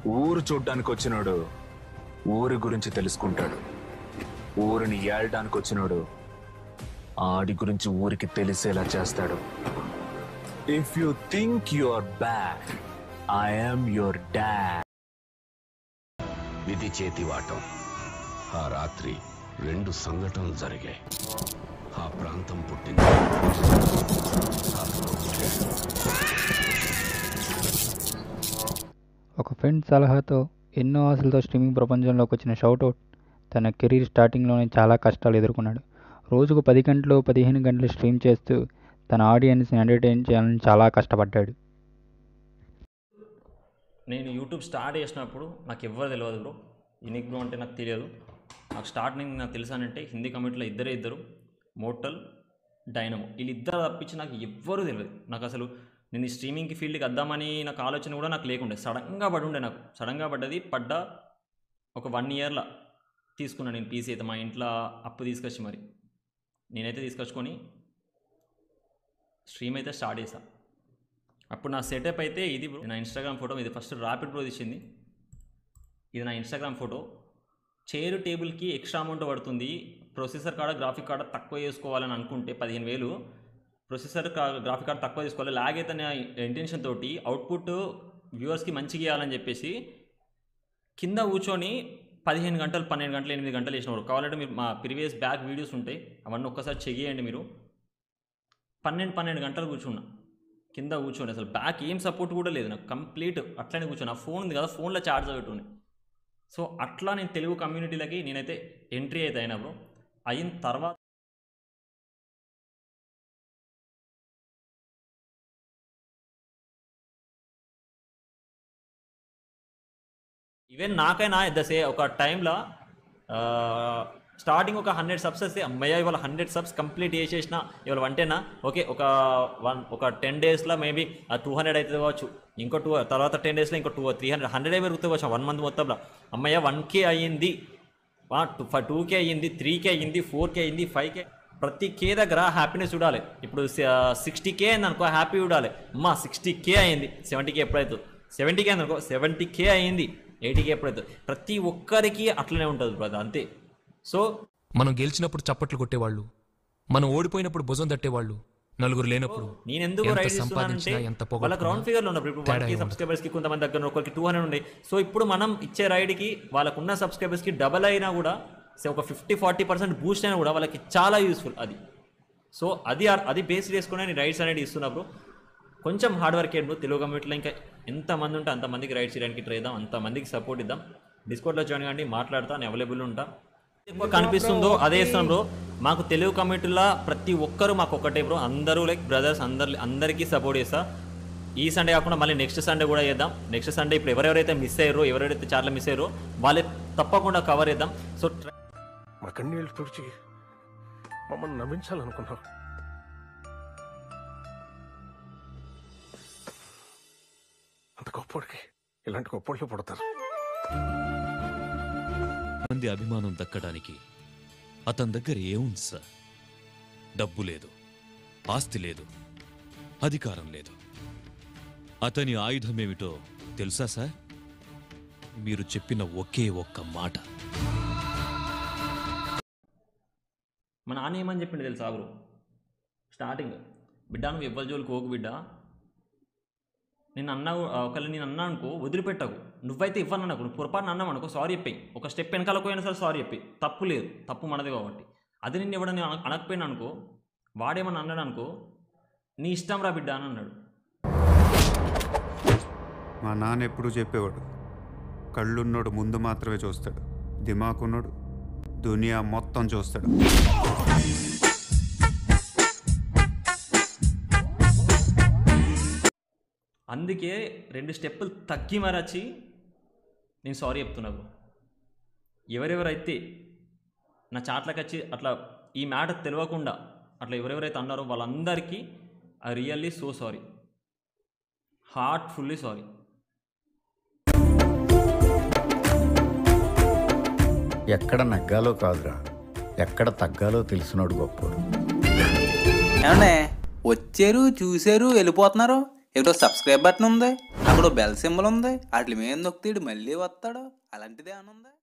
ఊరు చూడ్డానికి వచ్చినోడు ఊరి గురించి తెలుసుకుంటాడు ఊరిని ఏళ్ళడానికి వచ్చినోడు ఆడి గురించి ఊరికి తెలిసేలా చేస్తాడు if you think you are bad I'm your dad విధి చేతివాటం ఆ రాత్రి రెండు సంఘటనలు జరిగాయి ఆ ప్రాంతం పుట్టింది అతను పుట్టాడు. ఒక ఫ్రెండ్ సలహాతో ఎన్నో ఆశలతో స్ట్రీమింగ్ ప్రపంచంలోకి వచ్చిన షౌట్అవుట్ తన కెరీర్ స్టార్టింగ్లోనే చాలా కష్టాలు ఎదుర్కొన్నాడు రోజుకు పది గంటలు పదిహేను గంటలు స్ట్రీమ్ చేస్తూ తన ఆడియన్స్ని ఎంటర్టైన్ చేయాలని చాలా కష్టపడ్డాడు నేను యూట్యూబ్ స్టార్ట్ చేసినప్పుడు నాకు ఎవ్వరు తెలియదు బ్రో యూనిక్ బ్రో అంటే నాకు తెలియదు నాకు స్టార్టింగ్ నాకు తెలుసానంటే హిందీ కమిటీలో ఇద్దరే ఇద్దరు మోటల్ డైనమో వీళ్ళిద్దరు తప్పించి నాకు ఎవ్వరూ తెలియదు నాకు అసలు నేను ఈ స్ట్రీమింగ్కి ఫీల్డ్కి వద్దామని నాకు ఆలోచన కూడా నాకు లేకుండే సడన్గా పడి ఉండే నాకు సడన్గా పడ్డది పడ్డ ఒక వన్ ఇయర్లో తీసుకున్నాను నేను పీసీ అయితే మా ఇంట్లో అప్పు తీసుకొచ్చి మరి నేనైతే తీసుకొచ్చుకొని స్ట్రీమ్ అయితే స్టార్ట్ చేశాను అప్పుడు నా సెటప్ అయితే ఇది bro. నా ఇన్స్టాగ్రామ్ ఫోటో ఇది ఫస్ట్ ర్యాపిడ్ ప్రో తీసింది ఇది నా ఇన్స్టాగ్రామ్ ఫోటో చైర్ టేబుల్కి ఎక్స్ట్రా అమౌంట్ పడుతుంది ప్రొసెసర్ కాడ గ్రాఫిక్ కార్డ్ తక్కువ చేసుకోవాలని అనుకుంటే పదిహేను వేలు ప్రొసెసర్ గ్రాఫిక్ కార్డ్ తక్కువ తీసుకోవాలి లాగ్ అయితే నా ఇంటెన్షన్ తోటి అవుట్పుట్ వ్యూవర్స్కి మంచిగా ఇవ్వాలని చెప్పేసి కింద కూర్చొని పదిహేను గంటలు పన్నెండు గంటలు ఎనిమిది గంటలు వేసినవారు కావాలంటే మీరు మా ప్రీవియస్ బ్యాక్ వీడియోస్ ఉంటాయి అవన్నీ ఒక్కసారి చెక్ చేయండి మీరు పన్నెండు పన్నెండు గంటలు కూర్చున్నా కింద కూర్చోండి అసలు బ్యాక్ ఏం సపోర్ట్ కూడా లేదు నాకు కంప్లీట్ అట్లనే కూర్చోను ఆ ఫోన్ ఉంది కదా ఫోన్లో ఛార్జ్ పెట్టుకుని సో అట్లా నేను తెలుగు కమ్యూనిటీలకి నేనైతే ఎంట్రీ అయితే అయినా బ్రో అయిన తర్వాత ఈవెన్ నాకైనా ఎట్ ద సే ఒక టైంలో స్టార్టింగ్ ఒక హండ్రెడ్ సబ్స్ వస్తే అమ్మయ్య ఇవాళ హండ్రెడ్ సబ్స్ కంప్లీట్ చేసేసిన ఇవాళ వంటేనా ఓకే ఒక వన్ ఒక టెన్ డేస్లో మేబీ ఆ టూ హండ్రెడ్ అయితే కావచ్చు ఇంకో టూ తర్వాత టెన్ డేస్లో ఇంకో టూ త్రీ హండ్రెడ్ హండ్రెడ్ పెరుగుతూ కావచ్చు వన్ మంత్ మొత్తంలో అమ్మయ్య వన్ కే అయ్యింది టూ టూ కే అయ్యింది త్రీ కే అయ్యింది ఫోర్ కే అయ్యింది ఫైవ్ కే ప్రతి కే దగ్గర హ్యాపీనెస్ చూడాలి ఇప్పుడు సిక్స్టీ కే అయింది అనుకో హ్యాపీ చూడాలి అమ్మా సిక్స్టీ కే అయింది సెవెంటీ కే ఎప్పుడైతుంది సెవెంటీ కే అనుకో సెవెంటీ కే అయింది ఎయిటీ కే ఎప్పుడైతుంది ప్రతి ఒక్కరికి అట్లనే ఉంటుంది బ్రదర్ అంతే సో మనం గెలిచినప్పుడు చప్పట్లు కొట్టేవాళ్ళు మనం ఓడిపోయినప్పుడు భుజం తట్టేవాళ్ళు నలుగురు లేనప్పుడు నేను ఎందుకు ఎంత రైడ్ సంపాదించినా ఇస్తున్నానంటే ఎంత వాళ్ళ పొగట్టుకున్నా గ్రౌండ్ ఫిగర్లో ఉన్నప్పుడు ఇప్పుడు వన్ తేడా కే ఏముండదు. సబ్స్క్రైబర్స్కి కొంతమంది దగ్గర ఉన్న ఒకరికి టూ హండ్రెడ్ ఉండే సో ఇప్పుడు మనం ఇచ్చే రైడ్కి వాళ్ళకున్న సబ్స్క్రైబర్స్కి డబల్ అయినా కూడా సో ఒక ఫిఫ్టీ ఫార్టీ పర్సెంట్ బూస్ట్ అయినా కూడా వాళ్ళకి చాలా యూస్ఫుల్ అది సో అది అది బేస్ చేసుకునే నేను రైడ్స్ అనేది ఇస్తున్నప్పుడు కొంచెం హార్డ్ వర్క్ చేయండి తెలుగు కమ్యూనిటీలో ఇంకా ఎంతమంది ఉంటే అంతమందికి రైడ్స్ చేయడానికి ట్రై చేద్దాం అంతమందికి సపోర్ట్ ఇద్దాం డిస్కౌంట్లో జాయిన్ కండి మాట్లాడతా నేను అవైలబుల్ ఉంటా ఎక్కువ కనిపిస్తుందో అదే ఇస్తాం బ్రో మాకు తెలుగు కమ్యూనిటీలో ప్రతి ఒక్కరు మాకు ఒకటే బ్రో అందరూ లైక్ బ్రదర్స్ అందరు అందరికీ సపోర్ట్ చేస్తా ఈ సండే కాకుండా మళ్ళీ నెక్స్ట్ సండే కూడా చేద్దాం నెక్స్ట్ సండే ఇప్పుడు ఎవరెవరైతే మిస్ అయ్యారో ఎవరెవరైతే చాలా మిస్ అయ్యారో వాళ్ళే తప్పకుండా కవర్ చేద్దాం సో మా కన్నీళ్ళు తుడిచి మమ్మల్ని నవ్వించాలనుకున్నావు అంత గొప్పోడికి ఇలాంటి గొప్పోళ్ళు పుడతారు మంది అభిమానం దక్కడానికి అతని దగ్గర ఏముంది సార్ డబ్బు లేదు ఆస్తి లేదు అధికారం లేదు అతని ఆయుధమేమిటో తెలుసా సార్ మీరు చెప్పిన ఒకే ఒక్క మాట మా నాన్న ఏమని చెప్పిండు తెలుసా బ్రో స్టార్టింగ్ బిడ్డ నువ్వు ఎవ్వరి జోలికి పోకు బిడ్డ నేను అన్నా ఒకవేళ నేను అన్నా అనుకో వదిలిపెట్టకు నువ్వైతే ఇవ్వను నాకు నువ్వు పొరపాటున అన్నావు అనుకో సారీ చెప్పాయి ఒక స్టెప్ వెనకాల పోయినా సరే సారీ చెప్పి తప్పు లేదు తప్పు మనది కాబట్టి అది నిన్ను ఎవడని అన- అనకపోయినా అనుకో వాడేమని అన్నాడు అనుకో నీ ఇష్టం రా బిడ్డ అని అన్నాడు మా నాన్న ఎప్పుడూ చెప్పేవాడు కళ్ళున్నోడు ముందు మాత్రమే చూస్తాడు దిమాకున్నోడు దునియా మొత్తం చూస్తాడు అందుకే రెండు స్టెప్పులు తగ్గి మరచి నేను సారీ చెప్తున్నా బ్రో ఎవరెవరైతే నా చాట్లకు వచ్చి అట్లా ఈ మ్యాటర్ తెలియకుండా అట్లా ఎవరెవరైతే అన్నారో వాళ్ళందరికీ I really so sorry heartfully sorry ఎక్కడ నగ్గాలో కాదురా ఎక్కడ తగ్గాలో తెలిసినోడు గొప్పోడు ఏమండే వచ్చారు చూశారు వెళ్ళిపోతున్నారు ఇక్కడ సబ్స్క్రైబ్ బటన్ ఉంది ఆ అక్కడ బెల్ సింబల్ ఉంది వాటి మీద నొక్కితేడు మళ్ళీ వస్తాడు అలాంటిదే అని ఉందా